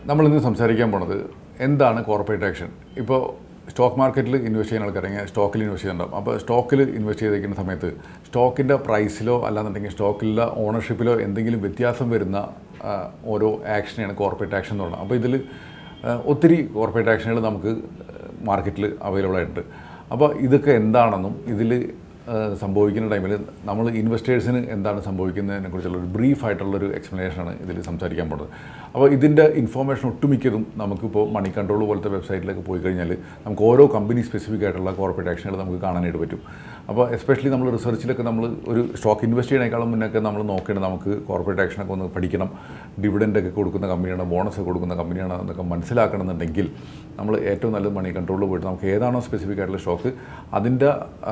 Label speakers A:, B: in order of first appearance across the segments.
A: നമ്മളിന്ന് സംസാരിക്കാൻ പോണത് എന്താണ് കോർപ്പറേറ്റ് ആക്ഷൻ ഇപ്പോൾ സ്റ്റോക്ക് മാർക്കറ്റിൽ ഇൻവെസ്റ്റ് ചെയ്യുന്ന ആൾക്കാരെങ്കിൽ സ്റ്റോക്കിൽ ഇൻവെസ്റ്റ് ചെയ്യുന്നുണ്ടാവും അപ്പോൾ സ്റ്റോക്കിൽ ഇൻവെസ്റ്റ് ചെയ്തിരിക്കുന്ന സമയത്ത് സ്റ്റോക്കിൻ്റെ പ്രൈസിലോ അല്ലാന്നുണ്ടെങ്കിൽ സ്റ്റോക്കിലുള്ള ഓണർഷിപ്പിലോ എന്തെങ്കിലും വ്യത്യാസം വരുന്ന ആ, ഓരോ ആക്ഷനെയാണ് കോർപ്പറേറ്റ് ആക്ഷൻ എന്ന് പറയുന്നത് അപ്പോൾ ഇതിൽ ഒത്തിരി കോർപ്പറേറ്റ് ആക്ഷനുകൾ നമുക്ക് മാർക്കറ്റിൽ അവൈലബിൾ ആയിട്ടുണ്ട് അപ്പോൾ ഇതൊക്കെ എന്താണെന്നും ഇതിൽ സംഭവിക്കുന്ന ടൈമിൽ നമ്മൾ ഇൻവെസ്റ്റേഴ്സിന് എന്താണ് സംഭവിക്കുന്നതിനെ കുറിച്ചുള്ള ഒരു ബ്രീഫ് ആയിട്ടുള്ളൊരു എക്സ്പ്ലനേഷനാണ് ഇതിൽ സംസാരിക്കാൻ പോകുന്നത് അപ്പോൾ ഇതിൻ്റെ ഇൻഫോർമേഷൻ ഒട്ടുമിക്കതും നമുക്കിപ്പോൾ മണി കൺട്രോൾ പോലത്തെ വെബ്സൈറ്റിലേക്ക് പോയി കഴിഞ്ഞാൽ നമുക്ക് ഓരോ കമ്പനി സ്പെസിഫിക് ആയിട്ടുള്ള കോർപ്പറേറ്റ് ആക്ഷനുകൾ നമുക്ക് കാണാനായിട്ട് പറ്റും അപ്പോൾ എസ്പെഷ്യലി നമ്മൾ റിസർച്ചിലൊക്കെ നമ്മൾ ഒരു സ്റ്റോക്ക് ഇൻവെസ്റ്റ് ചെയ്യണേക്കാളും മുന്നൊക്കെ നമ്മൾ നോക്കേണ്ടത് നമുക്ക് കോർപ്പറേറ്റ് ആക്ഷനൊക്കെ ഒന്ന് പഠിക്കണം ഡിവിഡൻ്റ് ഒക്കെ കൊടുക്കുന്ന കമ്പനിയാണ് ബോണസ് കൊടുക്കുന്ന കമ്പനിയാണ് എന്നൊക്കെ മനസ്സിലാക്കണമെന്നുണ്ടെങ്കിൽ നമ്മൾ ഏറ്റവും നല്ലത് മണി കൺട്രോളിൽ പോയിട്ട് നമുക്ക് ഏതാണോ സ്പെസിഫിക് ആയിട്ടുള്ള സ്റ്റോക്ക് അതിൻ്റെ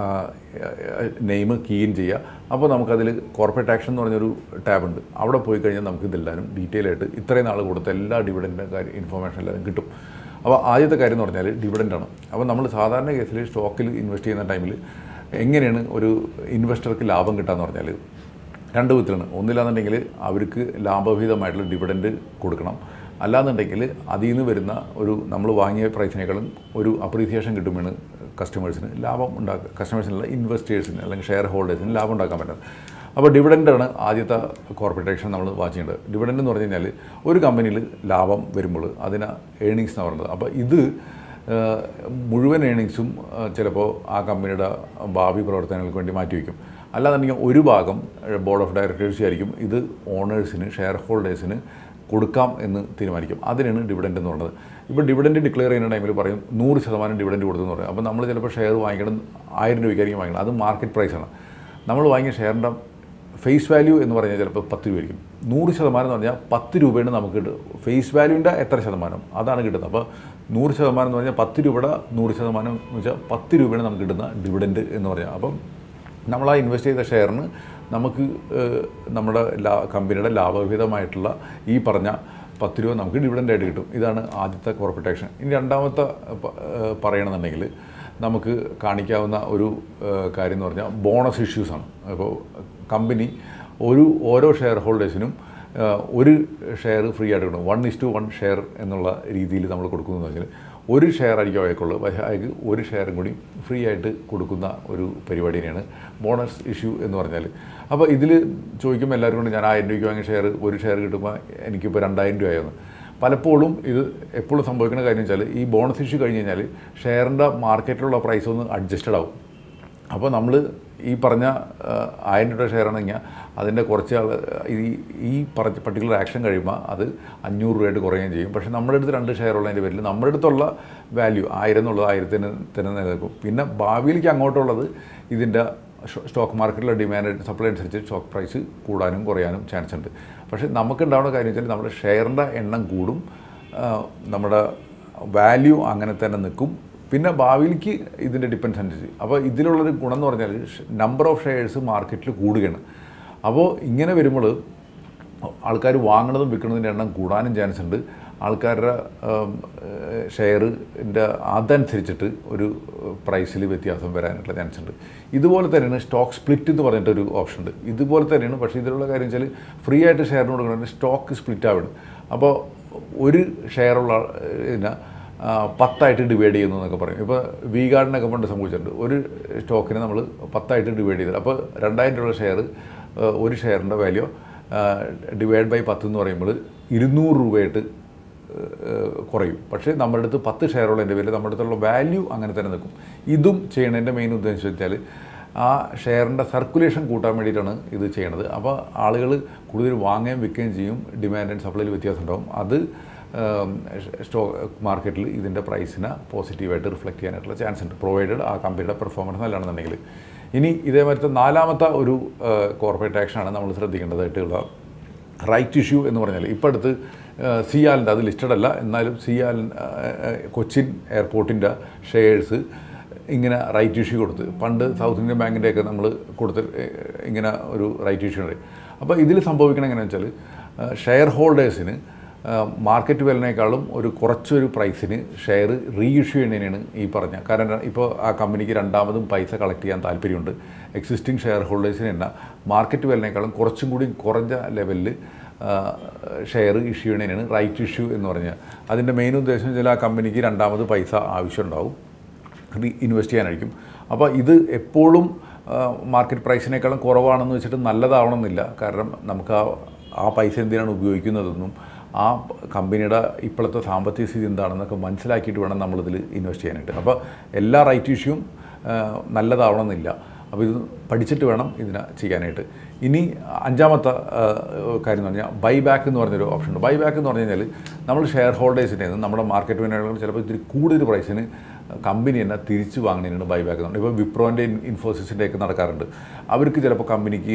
A: നെയിം കീ ഇൻ ചെയ്യുക അപ്പോൾ നമുക്കതിൽ കോർപ്പറേറ്റ് ആക്ഷൻ എന്ന് പറഞ്ഞൊരു ടാബ് ഉണ്ട് അവിടെ പോയി കഴിഞ്ഞാൽ നമുക്ക് ഇതെല്ലാവരും ഡീറ്റെയിൽ ആയിട്ട് ഇത്രയും നാൾ കൊടുത്ത എല്ലാ ഡിവിഡൻ്റെ കാര്യം ഇൻഫർമേഷൻ എല്ലാവരും കിട്ടും അപ്പോൾ ആദ്യത്തെ കാര്യം എന്ന് പറഞ്ഞാൽ ഡിവിഡൻ്റാണ് അപ്പോൾ നമ്മൾ സാധാരണ കേസിൽ സ്റ്റോക്കിൽ ഇൻവെസ്റ്റ് ചെയ്യുന്ന ടൈമിൽ എങ്ങനെയാണ് ഒരു ഇൻവെസ്റ്റർക്ക് ലാഭം കിട്ടാന്ന് പറഞ്ഞാൽ രണ്ട് വിധത്തിലാണ് ഒന്നില്ലാന്നുണ്ടെങ്കിൽ അവർക്ക് ലാഭവിഹിതമായിട്ടുള്ള ഡിവിഡൻഡ് കൊടുക്കണം അല്ലാന്നുണ്ടെങ്കിൽ അതിൽ നിന്ന് വരുന്ന ഒരു നമ്മൾ വാങ്ങിയ പ്രൈസിനേക്കാളും ഒരു അപ്രീസിയേഷൻ കിട്ടുമെന്ന് കസ്റ്റമേഴ്സിന് ലാഭം ഉണ്ടാക്കുക കസ്റ്റമേഴ്സിനല്ല ഇൻവെസ്റ്റേഴ്സിന് അല്ലെങ്കിൽ ഷെയർ ഹോൾഡേഴ്സിന് ലാഭം ഉണ്ടാക്കാൻ പറ്റുന്നത് അപ്പോൾ ഡിവിഡൻ്റാണ് ആദ്യത്തെ കോർപ്പറേറ്റ് ആക്ഷൻ നമ്മൾ വാച്ച് ചെയ്യേണ്ടത് ഡിവിഡൻഡ് എന്ന് പറഞ്ഞു കഴിഞ്ഞാൽ ഒരു കമ്പനിയിൽ ലാഭം വരുമ്പോൾ അതിന് ഏണിങ്സ് എന്നാണ് പറയുന്നത് അപ്പോൾ ഇത് ഏഹ്, മുഴുവൻ ഏണിങ്സും ചിലപ്പോൾ ആ കമ്പനിയുടെ ഭാവി പ്രവർത്തനങ്ങൾക്ക് വേണ്ടി മാറ്റിവെക്കും അല്ലാന്നുണ്ടെങ്കിൽ ഒരു ഭാഗം ബോർഡ് ഓഫ് ഡയറക്ടേഴ്സ് ആയിരിക്കും ഇത് ഓണേഴ്സിന് ഷെയർ ഹോൾഡേഴ്സിന് കൊടുക്കാം എന്ന് തീരുമാനിക്കും അതിനാണ് ഡിവിഡൻഡ് എന്ന് പറയുന്നത് ഇപ്പോൾ ഡിവിഡൻഡ് ഡിക്ലെയർ ചെയ്യുന്ന ടൈമിൽ പറയും നൂറ് ശതമാനം ഡിവിഡൻഡ് കൊടുത്തെന്ന് പറയും അപ്പോൾ നമ്മൾ ചിലപ്പോൾ ഷെയർ വാങ്ങിക്കണം ആയിരം രൂപയ്ക്കായിരിക്കും വാങ്ങിക്കണം അത് മാർക്കറ്റ് പ്രൈസാണ് നമ്മൾ വാങ്ങിയ ഷെയറിൻ്റെ ഫേസ് വാല്യൂ എന്ന് പറഞ്ഞാൽ ചിലപ്പോൾ പത്ത് രൂപയായിരിക്കും നൂറ് ശതമാനം എന്ന് പറഞ്ഞാൽ പത്ത് രൂപയാണ് നമുക്ക് കിട്ടും ഫേസ് വാല്യൂവിൻ്റെ എത്ര ശതമാനം അതാണ് കിട്ടുന്നത് അപ്പോൾ നൂറ് ശതമാനം എന്ന് പറഞ്ഞാൽ പത്ത് രൂപയുടെ നൂറ് ശതമാനം എന്ന് വെച്ചാൽ പത്ത് രൂപയാണ് നമുക്ക് കിട്ടുന്ന ഡിവിഡൻഡ് എന്ന് പറഞ്ഞാൽ അപ്പം നമ്മൾ ആ ഇൻവെസ്റ്റ് ചെയ്ത ഷെയറിന് നമുക്ക് ഏഹ്, നമ്മുടെ ലാ കമ്പനിയുടെ ലാഭവിഹിതമായിട്ടുള്ള ഈ പറഞ്ഞ പത്ത് രൂപ നമുക്ക് ഡിവിഡൻ്റ് ആയിട്ട് കിട്ടും ഇതാണ് ആദ്യത്തെ കോർപ്പറേറ്റ് ആക്ഷൻ ഇനി രണ്ടാമത്തെ പ- ഏഹ്, പറയണമെന്നുണ്ടെങ്കിൽ നമുക്ക് കാണിക്കാവുന്ന ഒരു ഏഹ്, കാര്യം എന്ന് പറഞ്ഞാൽ ബോണസ് ഇഷ്യൂസാണ് അപ്പോൾ കമ്പനി ഒരു ഓരോ ഷെയർ ഹോൾഡേഴ്സിനും ഏഹ്, ഒരു ഷെയർ ഫ്രീ ആയിട്ട് കിട്ടും one is two one share എന്നുള്ള രീതിയിൽ നമ്മൾ കൊടുക്കുന്നു വെച്ചാൽ ഒരു ഷെയർ ആയിരിക്കും അയക്കുള്ളൂ പക്ഷേ അയക്ക് ഒരു ഷെയറും കൂടി ഫ്രീ ആയിട്ട് കൊടുക്കുന്ന ഒരു പരിപാടി തന്നെയാണ് ബോണസ് ഇഷ്യൂ എന്ന് പറഞ്ഞാൽ അപ്പോൾ ഇതിൽ ചോദിക്കുമ്പോൾ എല്ലാവരും കൊണ്ട് ഞാൻ ആയിരം രൂപയ്ക്ക് വാങ്ങിയ ഷെയർ ഒരു ഷെയർ കിട്ടുമ്പോൾ എനിക്കിപ്പോൾ രണ്ടായിരം രൂപയായിരുന്നു പലപ്പോഴും ഇത് എപ്പോഴും സംഭവിക്കുന്ന കാര്യം വെച്ചാൽ ഈ ബോണസ് ഇഷ്യൂ കഴിഞ്ഞ് കഴിഞ്ഞാൽ ഷെയറിൻ്റെ മാർക്കറ്റിലുള്ള പ്രൈസ് ഒന്ന് അഡ്ജസ്റ്റഡ് ആവും അപ്പോൾ നമ്മൾ ഈ പറഞ്ഞ ആ, ആയിരം രൂപ ഷെയർ ആണെങ്കിൽ അതിൻ്റെ കുറച്ച് ആൾ ഈ ഈ പറഞ്ഞ പർട്ടിക്കുലർ ആക്ഷൻ കഴിയുമ്പോൾ അത് അഞ്ഞൂറ് രൂപയായിട്ട് കുറയുകയും ചെയ്യും പക്ഷേ നമ്മുടെ അടുത്ത് രണ്ട് ഷെയർ ഉള്ളതിൻ്റെ പേരിൽ നമ്മുടെ അടുത്തുള്ള വാല്യൂ ആയിരം എന്നുള്ളത് ആയിരത്തിന് തന്നെ നിലനിൽക്കും പിന്നെ ഭാവിയിലേക്ക് അങ്ങോട്ടുള്ളത് ഇതിൻ്റെ സ്റ്റോക്ക് മാർക്കറ്റിലെ ഡിമാൻഡ് സപ്ലൈ അനുസരിച്ച് സ്റ്റോക്ക് പ്രൈസ് കൂടാനും കുറയാനും ചാൻസ് ഉണ്ട് പക്ഷേ നമുക്കുണ്ടാവുന്ന കാര്യം വെച്ചാൽ നമ്മുടെ ഷെയറിൻ്റെ എണ്ണം കൂടും ആ, നമ്മുടെ വാല്യൂ അങ്ങനെ തന്നെ നിൽക്കും പിന്നെ ഭാവിയിലേക്ക് ഇതിൻ്റെ ഡിപ്പെൻസ് അനുസരിച്ച് അപ്പോൾ ഇതിലുള്ളൊരു ഗുണം എന്ന് പറഞ്ഞാൽ നമ്പർ ഓഫ് ഷെയർസ് മാർക്കറ്റിൽ കൂടുകയാണ് അപ്പോൾ ഇങ്ങനെ വരുമ്പോൾ ആൾക്കാർ വാങ്ങണതും വിൽക്കുന്നതിൻ്റെ എണ്ണം കൂടാനും ചാൻസ് ഉണ്ട് ആൾക്കാരുടെ ഷെയറിൻ്റെ അതനുസരിച്ചിട്ട് ഒരു പ്രൈസിൽ വ്യത്യാസം വരാനായിട്ടുള്ള ചാൻസ് ഉണ്ട് ഇതുപോലെ തന്നെയാണ് സ്റ്റോക്ക് സ്പ്ലിറ്റ് എന്ന് പറഞ്ഞിട്ടൊരു ഓപ്ഷൻ ഉണ്ട് ഇതുപോലെ തന്നെയാണ് പക്ഷേ ഇതിലുള്ള കാര്യം വെച്ചാൽ ഫ്രീ ആയിട്ട് ഷെയറിന് കൊടുക്കുന്നത് സ്റ്റോക്ക് സ്പ്ലിറ്റ് ആവണം അപ്പോൾ ഒരു ഷെയറുള്ള ഇതിനെ ആ, പത്തായിട്ട് ഡിവൈഡ് ചെയ്യുന്നു എന്നൊക്കെ പറയും ഇപ്പോൾ വി ഗാർഡിനൊക്കെ പണ്ട് സംഭവിച്ചിട്ടുണ്ട് ഒരു സ്റ്റോക്കിനെ നമ്മൾ പത്തായിട്ട് ഡിവൈഡ് ചെയ്തത് അപ്പോൾ രണ്ടായിരം രൂപ ഷെയർ ഒരു ഷെയറിൻ്റെ വാല്യൂ ഡിവൈഡ് ബൈ പത്ത് എന്ന് പറയുമ്പോൾ ഇരുന്നൂറ് രൂപയായിട്ട് ഏഹ്, കുറയും പക്ഷേ നമ്മുടെ അടുത്ത് പത്ത് ഷെയറുള്ളതിൻ്റെ പേരിൽ നമ്മുടെ അടുത്തുള്ള വാല്യൂ അങ്ങനെ തന്നെ നിൽക്കും ഇതും ചെയ്യണതിൻ്റെ മെയിൻ ഉദ്ദേശം വെച്ചാൽ ആ ഷെയറിൻ്റെ സർക്കുലേഷൻ കൂട്ടാൻ വേണ്ടിയിട്ടാണ് ഇത് ചെയ്യണത് അപ്പോൾ ആളുകൾ കൂടുതൽ വാങ്ങുകയും വിൽക്കുകയും ചെയ്യും ഡിമാൻഡ് ആൻഡ് സപ്ലൈയിൽ വ്യത്യാസം ഉണ്ടാവും അത് സ്റ്റോക്ക് മാർക്കറ്റിൽ ഇതിൻ്റെ പ്രൈസിനെ പോസിറ്റീവായിട്ട് റിഫ്ലക്റ്റ് ചെയ്യാനായിട്ടുള്ള ചാൻസ് ഉണ്ട് പ്രൊവൈഡഡ് ആ കമ്പനിയുടെ പെർഫോമൻസ് നല്ലതാണെന്നുണ്ടെങ്കിൽ ഇനി ഇതേമാതിരത്തെ നാലാമത്തെ ഒരു കോർപ്പറേറ്റ് ആക്ഷനാണ് നമ്മൾ ശ്രദ്ധിക്കേണ്ടതായിട്ടുള്ള റൈറ്റ് ഇഷ്യൂ എന്ന് പറഞ്ഞാൽ ഇപ്പോൾ അടുത്ത് സിയാലിൻ്റെ അത് ലിസ്റ്റഡ് അല്ല എന്നാലും സിയാൽ കൊച്ചിൻ എയർപോർട്ടിൻ്റെ ഷെയർസ് ഇങ്ങനെ റൈറ്റ് ഇഷ്യൂ കൊടുത്ത് പണ്ട് സൗത്ത് ഇന്ത്യൻ ബാങ്കിൻ്റെയൊക്കെ നമ്മൾ കൊടുത്ത് ഏഹ്, ഇങ്ങനെ ഒരു റൈറ്റ് ഇഷ്യൂ ഉണ്ട് അപ്പോൾ ഇതിൽ സംഭവിക്കണം എങ്ങനെയാണെന്ന് വെച്ചാൽ ഷെയർ ഹോൾഡേഴ്സിന് മാർക്കറ്റ് വിലനേക്കാളും ഒരു കുറച്ചൊരു പ്രൈസിന് ഷെയർ റീഇഷ്യൂ ചെയ്യുന്നതിനാണ് ഈ പറഞ്ഞ കാരണം ഇപ്പോൾ ആ കമ്പനിക്ക് രണ്ടാമതും പൈസ കളക്ട് ചെയ്യാൻ താല്പര്യമുണ്ട് എക്സിസ്റ്റിംഗ് ഷെയർ ഹോൾഡേഴ്സിന് തന്നെ മാർക്കറ്റ് വിലനേക്കാളും കുറച്ചും കൂടി കുറഞ്ഞ ലെവലിൽ ഷെയർ ഇഷ്യൂ ചെയ്യുന്നതിനാണ് റൈറ്റ് ഇഷ്യൂ എന്ന് പറഞ്ഞാൽ അതിൻ്റെ മെയിൻ ഉദ്ദേശം വെച്ചാൽ ആ കമ്പനിക്ക് രണ്ടാമത് പൈസ ആവശ്യമുണ്ടാവും റീ ഇൻവെസ്റ്റ് ചെയ്യാനായിരിക്കും അപ്പോൾ ഇത് എപ്പോഴും മാർക്കറ്റ് പ്രൈസിനേക്കാളും കുറവാണെന്ന് വെച്ചിട്ട് നല്ലതാവണമെന്നില്ല കാരണം നമുക്ക് ആ ആ പൈസ എന്തിനാണ് ഉപയോഗിക്കുന്നതെന്നും ആ കമ്പനിയുടെ ഇപ്പോഴത്തെ സാമ്പത്തിക സ്ഥിതി എന്താണെന്നൊക്കെ മനസ്സിലാക്കിയിട്ട് വേണം നമ്മളിതിൽ ഇൻവെസ്റ്റ് ചെയ്യാനായിട്ട് അപ്പോൾ എല്ലാ റൈറ്റ് ഇഷ്യൂവും നല്ലതാവണമെന്നില്ല അപ്പോൾ ഇത് പഠിച്ചിട്ട് വേണം ഇതിനെ ചെയ്യാനായിട്ട് ഇനി അഞ്ചാമത്തെ ആ, കാര്യം എന്ന് പറഞ്ഞാൽ ബൈ ബാക്ക് എന്ന് പറഞ്ഞൊരു ഓപ്ഷൻ ഉണ്ട് ബൈ ബാക്ക് എന്ന് പറഞ്ഞു കഴിഞ്ഞാൽ നമ്മൾ ഷെയർ ഹോൾഡേഴ്സിൻ്റെ നമ്മുടെ മാർക്കറ്റ് വിനോദങ്ങൾ ചിലപ്പോൾ ഇത്തിരി കൂടുതൽ പ്രൈസിന് കമ്പനി തന്നെ തിരിച്ചു വാങ്ങുന്നതിനാണ് ബൈ ബാക്ക് എന്നുണ്ട് ഇപ്പോൾ വിപ്രോൻ്റെ ഇൻഫോസിസിൻ്റെ ഒക്കെ നടക്കാറുണ്ട് അവർക്ക് ചിലപ്പോൾ കമ്പനിക്ക്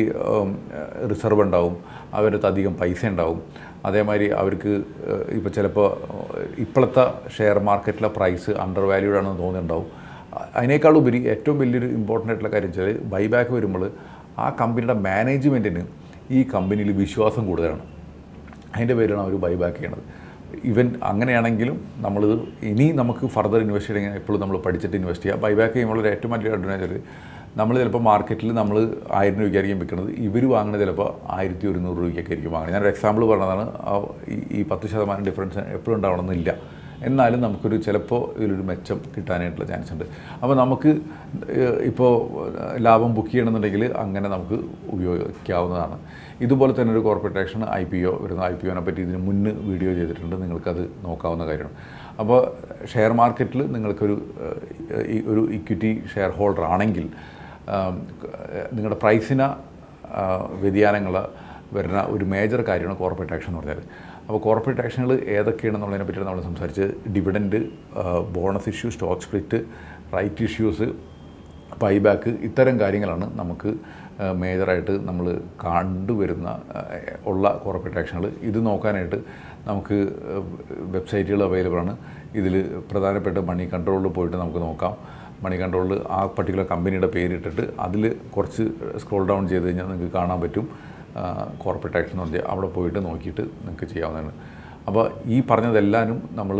A: റിസർവ് ഉണ്ടാവും അവരടുത്ത് അധികം പൈസ ഉണ്ടാവും അതേമാതിരി അവർക്ക് ഇപ്പോൾ ചിലപ്പോൾ ഇപ്പോഴത്തെ ഷെയർ മാർക്കറ്റിലെ പ്രൈസ് അണ്ടർ വാല്യൂഡ് ആണെന്ന് തോന്നുന്നുണ്ടാവും അതിനേക്കാൾ ഉപരി ഏറ്റവും വലിയൊരു ഇമ്പോർട്ടൻ്റ് ആയിട്ടുള്ള കാര്യം വെച്ചാൽ ബൈബാക്ക് വരുമ്പോൾ ആ കമ്പനിയുടെ മാനേജ്മെൻറ്റിന് ഈ കമ്പനിയിൽ വിശ്വാസം കൂടുതലാണ് അതിൻ്റെ പേരിലാണ് അവർ ബൈബാക്ക് ചെയ്യണത് ഇവൻ അങ്ങനെയാണെങ്കിലും നമ്മൾ ഇനി നമുക്ക് ഫർദർ ഇൻവെസ്റ്റ് ചെയ്യണമെങ്കിൽ എപ്പോഴും നമ്മൾ പഠിച്ചിട്ട് ഇൻവെസ്റ്റ് ചെയ്യുക ബൈബാക്ക് ചെയ്യുമ്പോൾ ഒരു ഏറ്റവും വലിയ അഡ്വാൻറ്റേജ് നമ്മൾ ചിലപ്പോൾ മാർക്കറ്റിൽ നമ്മൾ ആയിരം രൂപയ്ക്കായിരിക്കും വിൽക്കുന്നത് ഇവർ വാങ്ങുന്നത് ചിലപ്പോൾ ആയിരത്തി ഒരുന്നൂറ് രൂപയ്ക്കൊക്കെ ആയിരിക്കും വാങ്ങുന്നത് ഞാനൊരു എക്സാമ്പിൾ പറഞ്ഞതാണ് ആ ഈ- ഈ പത്ത് ശതമാനം ഡിഫറൻസ് എപ്പോഴും ഉണ്ടാവണമെന്നില്ല എന്നാലും നമുക്കൊരു ചിലപ്പോൾ ഇതിലൊരു മെച്ചം കിട്ടാനായിട്ടുള്ള ചാൻസ് ഉണ്ട് അപ്പോൾ നമുക്ക് ഏഹ്, ഇപ്പോൾ ലാഭം ബുക്ക് ചെയ്യണമെന്നുണ്ടെങ്കിൽ അങ്ങനെ നമുക്ക് ഉപയോഗിക്കാവുന്നതാണ് ഇതുപോലെ തന്നെ ഒരു corporate action I P O വരുന്ന ഐ പി ഒനെ പറ്റി ഇതിന് മുന്ന് വീഡിയോ ചെയ്തിട്ടുണ്ട് നിങ്ങൾക്കത് നോക്കാവുന്ന കാര്യമാണ് അപ്പോൾ ഷെയർ മാർക്കറ്റിൽ നിങ്ങൾക്കൊരു ഏഹ്, ഈ ഒരു ഇക്വിറ്റി ഷെയർ ഹോൾഡർ ആണെങ്കിൽ ആം, നിങ്ങളുടെ പ്രൈസിന് വ്യതിയാനങ്ങൾ വരുന്ന ഒരു മേജർ കാര്യമാണ് കോർപ്പറേറ്റ് ആക്ഷൻ എന്ന് പറഞ്ഞാൽ അപ്പോൾ കോർപ്പറേറ്റ് ആക്ഷനുകൾ ഏതൊക്കെയാണെന്നുള്ളതിനെ പറ്റി നമ്മൾ സംസാരിച്ച് dividend bonus issue stock split right issues buyback ഇത്തരം കാര്യങ്ങളാണ് നമുക്ക് മേജറായിട്ട് നമ്മൾ കണ്ടുവരുന്ന ആ, ഉള്ള കോർപ്പറേറ്റ് ആക്ഷനുകൾ ഇത് നോക്കാനായിട്ട് നമുക്ക് വെബ്സൈറ്റുകൾ അവൈലബിൾ ആണ് ഇതിൽ പ്രധാനപ്പെട്ട മണി കൺട്രോളിൽ പോയിട്ട് നമുക്ക് നോക്കാം മണി കൺട്രോളിൽ ആ പർട്ടിക്കുലർ കമ്പനിയുടെ പേരിട്ടിട്ട് അതിൽ കുറച്ച് സ്ക്രോൾ ഡൗൺ ചെയ്ത് കഴിഞ്ഞാൽ നിങ്ങൾക്ക് കാണാൻ പറ്റും കോർപ്പറേറ്റ് ആക്ഷൻ എന്ന് പറഞ്ഞാൽ അവിടെ പോയിട്ട് നോക്കിയിട്ട് നിങ്ങൾക്ക് ചെയ്യാവുന്നതാണ് അപ്പോൾ ഈ പറഞ്ഞതെല്ലാനും നമ്മൾ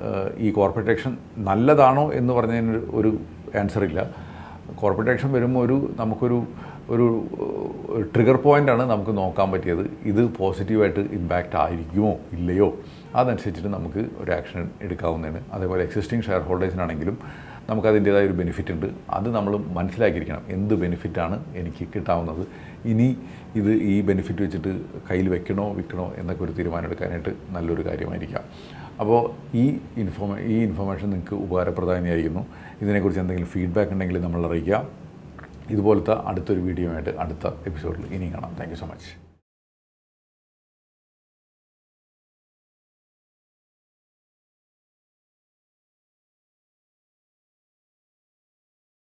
A: ഈ കോർപ്പറേറ്റ് ആക്ഷൻ നല്ലതാണോ എന്ന് പറഞ്ഞതിന് ഒരു ആൻസർ ഇല്ല കോർപ്പറേറ്റ് ആക്ഷൻ വരുമ്പോൾ ഒരു നമുക്കൊരു ഒരു ട്രിഗർ പോയിൻ്റാണ് നമുക്ക് നോക്കാൻ പറ്റിയത് ഇത് പോസിറ്റീവായിട്ട് ഇമ്പാക്റ്റ് ആയിരിക്കുമോ ഇല്ലയോ അതനുസരിച്ചിട്ട് നമുക്ക് ഒരു ആക്ഷൻ എടുക്കാവുന്നതാണ് അതേപോലെ എക്സിസ്റ്റിംഗ് ഷെയർ ഹോൾഡേഴ്സിനാണെങ്കിലും നമുക്ക് അതിൻ്റേതായ ഒരു ബെനിഫിറ്റ് ഉണ്ട് അത് നമ്മൾ മനസ്സിലാക്കിയിരിക്കണം എന്ത് ബെനിഫിറ്റാണ് എനിക്ക് കിട്ടാവുന്നത് ഇനി ഇത് ഈ ബെനിഫിറ്റ് വെച്ചിട്ട് കയ്യിൽ വെക്കണോ വിൽക്കണോ എന്നൊക്കെ ഒരു തീരുമാനം എടുക്കാനായിട്ട് നല്ലൊരു കാര്യമായിരിക്കാം അപ്പോൾ ഈ ഇൻഫോമേ ഈ ഇൻഫർമേഷൻ നിങ്ങൾക്ക് ഉപകാരപ്രദമായിരിക്കുന്നു ഇതിനെക്കുറിച്ച് എന്തെങ്കിലും ഫീഡ്ബാക്ക് ഉണ്ടെങ്കിൽ നമ്മൾ അറിയിക്കുക ഇതുപോലത്തെ അടുത്തൊരു വീഡിയോ ആയിട്ട് അടുത്ത എപ്പിസോഡിൽ ഇനിയും കാണാം താങ്ക് യു സോ മച്ച്